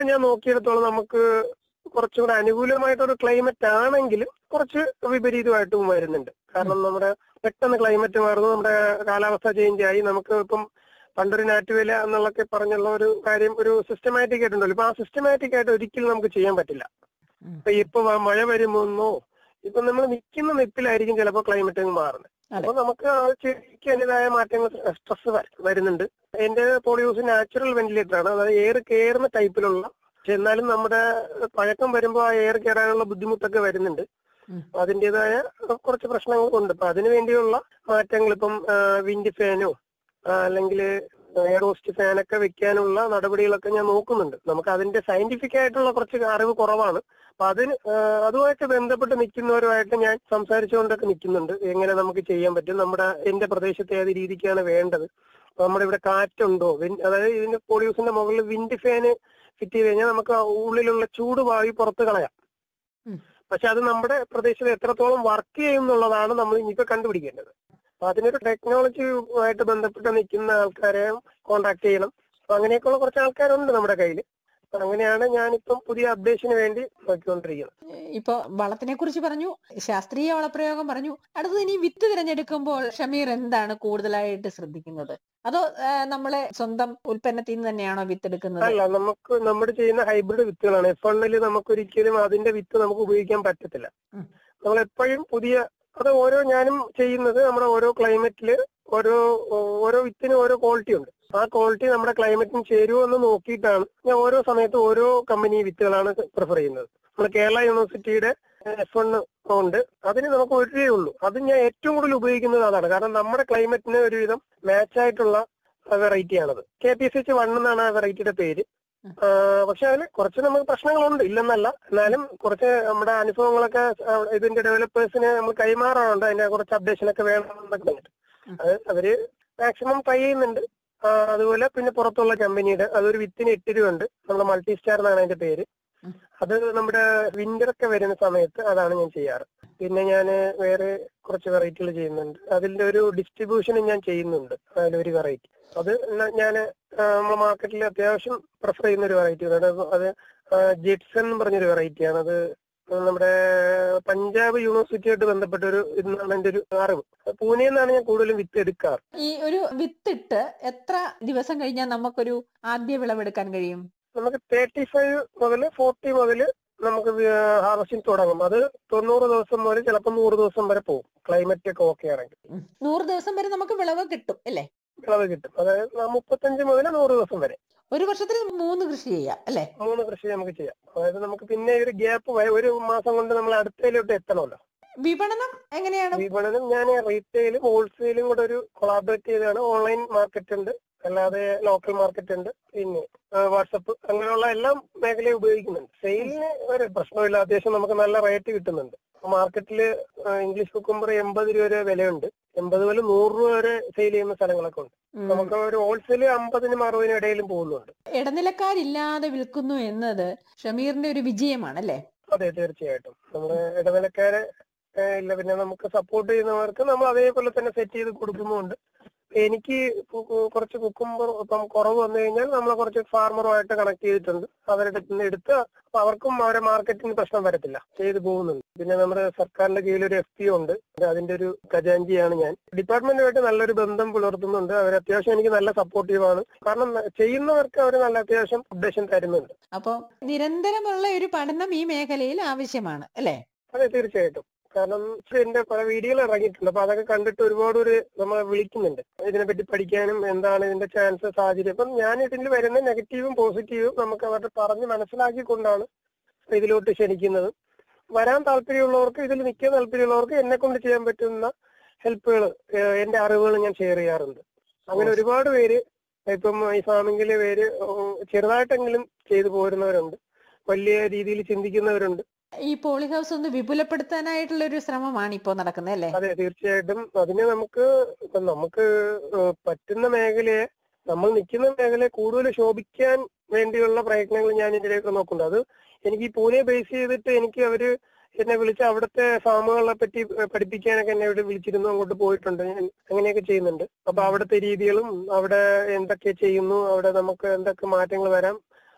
ഞാൻ നോക്കിയെടുത്തോളം നമുക്ക് കുറച്ചുകൂടെ അനുകൂലമായിട്ടൊരു ക്ലൈമറ്റ് ആണെങ്കിലും കുറച്ച് വിപരീതമായിട്ടും വരുന്നുണ്ട് കാരണം നമ്മുടെ പെട്ടെന്ന് ക്ലൈമറ്റ് മാറുന്നു നമ്മുടെ കാലാവസ്ഥ ചേഞ്ച് ആയി നമുക്ക് ഇപ്പം പണ്ടൊരു നാറ്റുവില എന്നുള്ളൊക്കെ പറഞ്ഞുള്ള ഒരു കാര്യം ഒരു സിസ്റ്റമാറ്റിക് ആയിട്ടുണ്ടല്ലോ ഇപ്പൊ ആ സിസ്റ്റമാറ്റിക് ആയിട്ട് ഒരിക്കലും നമുക്ക് ചെയ്യാൻ പറ്റില്ല ഉം. ഇപ്പൊ ഇപ്പൊ വ- മഴ വരുമെന്നോ ഇപ്പൊ നമ്മൾ നിൽക്കുന്ന നിപ്പിലായിരിക്കും ചിലപ്പോൾ ക്ലൈമറ്റ് അങ്ങ് മാറുന്നത് അതെ. അപ്പൊ നമുക്ക് ആ ചെടിക്ക് അതിൻ്റെതായ മാറ്റങ്ങൾ സ്ട്രെസ് വരുന്നുണ്ട് എന്റെ പോളിയൂസ് നാച്ചുറൽ വെന്റിലേറ്റർ ആണ് അതായത് എയർ കയറുന്ന ടൈപ്പിലുള്ള പക്ഷെ എന്നാലും നമ്മുടെ പഴക്കം വരുമ്പോൾ ആ എയർ കയറാനുള്ള ബുദ്ധിമുട്ടൊക്കെ വരുന്നുണ്ട് ഉം. അപ്പൊ അതിന്റേതായ കുറച്ച് പ്രശ്നങ്ങളുണ്ട് അപ്പൊ അതിനു വേണ്ടിയുള്ള മാറ്റങ്ങൾ ഇപ്പം വിൻഡ് ഫാനോ അല്ലെങ്കിൽ എയറോസ്റ്റ് ഫാനൊക്കെ വെക്കാനുള്ള നടപടികളൊക്കെ ഞാൻ നോക്കുന്നുണ്ട് നമുക്ക് അതിന്റെ സയന്റിഫിക് ആയിട്ടുള്ള കുറച്ച് അറിവ് കുറവാണ് അപ്പൊ അതിന് ആ, അതുമായിട്ട് ബന്ധപ്പെട്ട് നിൽക്കുന്നവരുമായിട്ട് ഞാൻ സംസാരിച്ചുകൊണ്ടൊക്കെ നിൽക്കുന്നുണ്ട് എങ്ങനെ നമുക്ക് ചെയ്യാൻ പറ്റും നമ്മുടെ എന്റെ പ്രദേശത്തെ ഏത് രീതിക്കാണ് വേണ്ടത് അപ്പൊ നമ്മുടെ ഇവിടെ കാറ്റുണ്ടോ വിൻ- അതായത് ഇതിന്റെ പോളിയൂസിന്റെ മുകളിൽ വിൻഡ് ഫാന് ഫിറ്റ് ചെയ്ത് കഴിഞ്ഞാൽ നമുക്ക് ആ ഉള്ളിലുള്ള ചൂട് വായു പുറത്ത് കളയാം ഉം. പക്ഷെ അത് നമ്മുടെ പ്രദേശത്ത് എത്രത്തോളം വർക്ക് ചെയ്യും എന്നുള്ളതാണ് നമ്മൾ ഇനിയിപ്പോ കണ്ടുപിടിക്കേണ്ടത് അപ്പൊ അതിനൊരു ടെക്നോളജി ആയിട്ട് ബന്ധപ്പെട്ട് നിൽക്കുന്ന ആൾക്കാരെ കോണ്ടാക്ട് ചെയ്യണം അപ്പൊ അങ്ങനെയൊക്കെയുള്ള കുറച്ച് ആൾക്കാരുണ്ട് നമ്മുടെ കയ്യിൽ അപ്പൊ അങ്ങനെയാണ് ഞാനിപ്പം പുതിയ അപ്ഡേഷന് വേണ്ടി നോക്കിക്കൊണ്ടിരിക്കുന്നത് ഇപ്പൊ വളത്തിനെ കുറിച്ച് പറഞ്ഞു ശാസ്ത്രീയ വളപ്രയോഗം പറഞ്ഞു അടുത്തത് ഇനി വിത്ത് തിരഞ്ഞെടുക്കുമ്പോൾ ഷമീർ എന്താണ് കൂടുതലായിട്ട് ശ്രദ്ധിക്കുന്നത് അതോ ആ, നമ്മളെ സ്വന്തം ഉൽപ്പന്നത്തിൽ നിന്ന് തന്നെയാണോ വിത്ത് എടുക്കുന്നത് അല്ല നമുക്ക് നമ്മൾ ചെയ്യുന്ന ഹൈബ്രിഡ് വിത്തുകളാണ് എഫ് എണ്ണിൽ നമുക്കൊരിക്കലും അതിന്റെ വിത്ത് നമുക്ക് ഉപയോഗിക്കാൻ പറ്റത്തില്ല ഉം. നമ്മൾ എപ്പോഴും പുതിയ അത് ഓരോ ഞാനും ചെയ്യുന്നത് നമ്മുടെ ഓരോ ക്ലൈമറ്റില് ഓരോ ഓരോ വിത്തിനും ഓരോ ക്വാളിറ്റി ഉണ്ട് ആ ക്വാളിറ്റി നമ്മുടെ ക്ലൈമറ്റിന് ചേരുമോ എന്ന് നോക്കിയിട്ടാണ് ഞാൻ ഓരോ സമയത്ത് ഓരോ കമ്പനി വിത്തുകളാണ് പ്രിഫർ ചെയ്യുന്നത് നമ്മൾ കേരള യൂണിവേഴ്സിറ്റിയുടെ എഫ് എൺ ഉണ്ട് അതിന് നമുക്ക് ഒരു രൂപയേ ഉള്ളൂ അത് ഞാൻ ഏറ്റവും കൂടുതൽ ഉപയോഗിക്കുന്നത് അതാണ് കാരണം നമ്മുടെ ക്ലൈമറ്റിന് ഒരുവിധം മാച്ച് ആയിട്ടുള്ള വെറൈറ്റി ആണത് K P S H one എന്നാണ് ആ വെറൈറ്റിയുടെ പേര് ഉം. ആ, പക്ഷെ അതിൽ കുറച്ച് നമുക്ക് പ്രശ്നങ്ങളുണ്ട് ഇല്ലെന്നല്ല എന്നാലും കുറച്ച് നമ്മുടെ അനുഭവങ്ങളൊക്കെ ആ, ഇതിന്റെ ഡെവലപ്പേഴ്സിന് നമ്മൾ കൈമാറാറുണ്ട് അതിന്റെ കുറച്ച് അപ്ഡേഷൻ ഒക്കെ വേണമെന്നൊക്കെ പറഞ്ഞിട്ട് ഉം. അത് അവര് മാക്സിമം ട്രൈ ചെയ്യുന്നുണ്ട് ആ, അതുപോലെ പിന്നെ പുറത്തുള്ള കമ്പനിയുടെ അതൊരു വിത്തിന് എട്ട് രൂപ ഉണ്ട് നമ്മുടെ മൾട്ടി സ്റ്റാർ എന്നാണ് അതിന്റെ പേര് ഉം. അത് നമ്മുടെ വിന്റർ ഒക്കെ വരുന്ന സമയത്ത് അതാണ് ഞാൻ ചെയ്യാറ് പിന്നെ ഞാൻ വേറെ കുറച്ച് വെറൈറ്റികൾ ചെയ്യുന്നുണ്ട് അതിന്റെ ഒരു ഡിസ്ട്രിബ്യൂഷനും ഞാൻ ചെയ്യുന്നുണ്ട് അതിലൊരു വെറൈറ്റി അത് ഞാൻ നമ്മുടെ മാർക്കറ്റിൽ അത്യാവശ്യം പ്രിഫർ ചെയ്യുന്ന ഒരു വെറൈറ്റി അത് ജിറ്റ്സൺ എന്ന് പറഞ്ഞൊരു വെറൈറ്റിയാണ് അത് നമ്മുടെ പഞ്ചാബ് യൂണിവേഴ്സിറ്റിയായിട്ട് ബന്ധപ്പെട്ട ഒരു ഇന്നാണ് എന്റെ ഒരു അറിവ് പൂനെയിൽ നിന്നാണ് ഞാൻ കൂടുതലും വിത്ത് എടുക്കാറ് ഈ ഒരു വിത്തിട്ട് എത്ര ദിവസം കഴിഞ്ഞാൽ നമുക്കൊരു ആദ്യ വിളവെടുക്കാൻ കഴിയും നമുക്ക് തേർട്ടി ഫൈവ് മുതൽ ഫോർട്ടി മുതൽ നമുക്ക് ഹാർവസ്റ്റിംഗ് തുടങ്ങും അത് തൊണ്ണൂറ് ദിവസം മുതൽ ചിലപ്പോൾ നൂറ് ദിവസം വരെ പോകും ക്ലൈമറ്റ് ഒക്കെ ഓക്കെ ആണെങ്കിൽ ഉം. നൂറ് ദിവസം വരെ നമുക്ക് വിളവ് കിട്ടും അല്ലേ വിളവ് കിട്ടും അതായത് ആ മുപ്പത്തഞ്ച് മുതൽ നൂറ് ദിവസം വരെ ഒരു വർഷത്തിൽ മൂന്ന് കൃഷി ചെയ്യാം അല്ലേ മൂന്ന് കൃഷി നമുക്ക് ചെയ്യാം അതായത് നമുക്ക് പിന്നെ ഒരു ഗ്യാപ്പ് ഒരു മാസം കൊണ്ട് നമ്മൾ അടുത്തതിലോട്ട് എത്തണമല്ലോ വിപണനം എങ്ങനെയാണ് വിപണനം ഞാൻ റീറ്റെയിലും ഹോൾസെയിലും കൂടെ ഒരു കൊളാബറേറ്റ് ചെയ്താണ് ഓൺലൈൻ മാർക്കറ്റ് ഉണ്ട് അല്ലാതെ ലോക്കൽ മാർക്കറ്റ് ഉണ്ട് പിന്നെ വാട്സപ്പ് അങ്ങനെയുള്ള എല്ലാ മേഖലയും ഉപയോഗിക്കുന്നുണ്ട് സെയിലിന് ഒരു പ്രശ്നമില്ല അത്യാവശ്യം നമുക്ക് നല്ല റേറ്റ് കിട്ടുന്നുണ്ട് മാർക്കറ്റിൽ ഇംഗ്ലീഷ് കുക്കുംബർ എൺപത് രൂപ വരെ വിലയുണ്ട് എൺപത് മുതൽ നൂറ് രൂപ വരെ സെയിൽ ചെയ്യുന്ന സ്ഥലങ്ങളൊക്കെ ഉണ്ട് ഉം. നമുക്ക് ഒരു ഹോൾസെയിൽ അമ്പതിനും അറുപതിനും ഇടയിലും പോകുന്നുണ്ട് ഇടനിലക്കാരില്ലാതെ വിൽക്കുന്നു എന്നത് ഷമീറിന്റെ ഒരു വിജയമാണ് അല്ലേ അതെ തീർച്ചയായിട്ടും നമ്മുടെ ഇടനിലക്കാരെ ഏഹ് ഇല്ല പിന്നെ നമുക്ക് സപ്പോർട്ട് ചെയ്യുന്നവർക്ക് നമ്മൾ അതേപോലെ തന്നെ സെറ്റ് ചെയ്ത് കൊടുക്കുന്നുമുണ്ട് എനിക്ക് കു- കു- കുറച്ച് കുക്കുംബർ ഇപ്പം കുറവ് വന്നു കഴിഞ്ഞാൽ നമ്മൾ കുറച്ച് ഫാർമറുമായിട്ട് കണക്ട് ചെയ്തിട്ടുണ്ട് അവരുടെ അടുത്ത് നിന്ന് എടുത്ത് അപ്പൊ അവർക്കും അവരെ മാർക്കറ്റിന് പ്രശ്നം വരത്തില്ല ചെയ്ത് പോകുന്നുണ്ട് പിന്നെ നമ്മുടെ സർക്കാരിന്റെ കീഴിൽ ഒരു എഫ് പി ഉണ്ട് അതിന്റെ ഒരു ഖജാൻജിയാണ് ഞാൻ ഡിപ്പാർട്ട്മെന്റുമായിട്ട് നല്ലൊരു ബന്ധം പുലർത്തുന്നുണ്ട് അവർ അത്യാവശ്യം എനിക്ക് നല്ല സപ്പോർട്ടീവാണ് കാരണം ചെയ്യുന്നവർക്ക് അവർ നല്ല അത്യാവശ്യം അപ്ഡേഷൻ തരുന്നുണ്ട് അപ്പോ നിരന്തരമുള്ള ഒരു പഠനം ഈ മേഖലയിൽ ആവശ്യമാണ് അല്ലേ അതെ തീർച്ചയായിട്ടും കാരണം എന്റെ പല വീഡിയോകൾ ഇറങ്ങിയിട്ടുണ്ട് അപ്പൊ അതൊക്കെ കണ്ടിട്ട് ഒരുപാട് ഒരു നമ്മളെ വിളിക്കുന്നുണ്ട് ഇതിനെപ്പറ്റി പഠിക്കാനും എന്താണ് ഇതിന്റെ ചാൻസ് സാഹചര്യം അപ്പം ഞാൻ ഇതിൽ വരുന്ന നെഗറ്റീവും പോസിറ്റീവും നമുക്ക് അവരുടെ പറഞ്ഞ് മനസ്സിലാക്കിക്കൊണ്ടാണ് ഇതിലോട്ട് ക്ഷണിക്കുന്നത് വരാൻ താല്പര്യമുള്ളവർക്ക് ഇതിൽ നിൽക്കാൻ താല്പര്യമുള്ളവർക്ക് എന്നെ കൊണ്ട് ചെയ്യാൻ പറ്റുന്ന ഹെൽപ്പുകൾ എന്റെ അറിവുകൾ ഞാൻ ഷെയർ ചെയ്യാറുണ്ട് അങ്ങനെ ഓ. ഒരുപാട് പേര് ഇപ്പം ഈ ഫാമിംഗിലെ പേര് ഉം, ചെറുതായിട്ടെങ്കിലും ചെയ്തു പോരുന്നവരുണ്ട് വലിയ രീതിയിൽ ചിന്തിക്കുന്നവരുണ്ട് ഈ പോളി ഹൗസ് ഒന്ന് വിപുലപ്പെടുത്താനായിട്ടുള്ള ഒരു ശ്രമമാണ് ഇപ്പോൾ നടക്കുന്നത് അല്ലേ അതെ തീർച്ചയായിട്ടും അതിന് നമുക്ക് ഇപ്പൊ നമുക്ക് ഏഹ് പറ്റുന്ന മേഖലയെ നമ്മൾ നിൽക്കുന്ന മേഖലയെ കൂടുതൽ ശോഭിക്കാൻ വേണ്ടിയുള്ള പ്രയത്നങ്ങൾ ഞാൻ ഇതിലേക്ക് നോക്കുന്നുണ്ട് അത് എനിക്ക് ഈ പൂനെ ബേസ് ചെയ്തിട്ട് എനിക്ക് അവര് എന്നെ വിളിച്ച് അവിടുത്തെ ഫാമുകളെ പറ്റി പഠിപ്പിക്കാനൊക്കെ എന്നെ ഇവിടെ വിളിച്ചിരുന്നു അങ്ങോട്ട് പോയിട്ടുണ്ട് ഞാൻ അങ്ങനെയൊക്കെ ചെയ്യുന്നുണ്ട് അപ്പൊ അവിടുത്തെ രീതികളും അവിടെ എന്തൊക്കെ ചെയ്യുന്നു അവിടെ നമുക്ക് എന്തൊക്കെ മാറ്റങ്ങൾ വരാം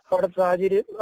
അവിടെ സാഹചര്യം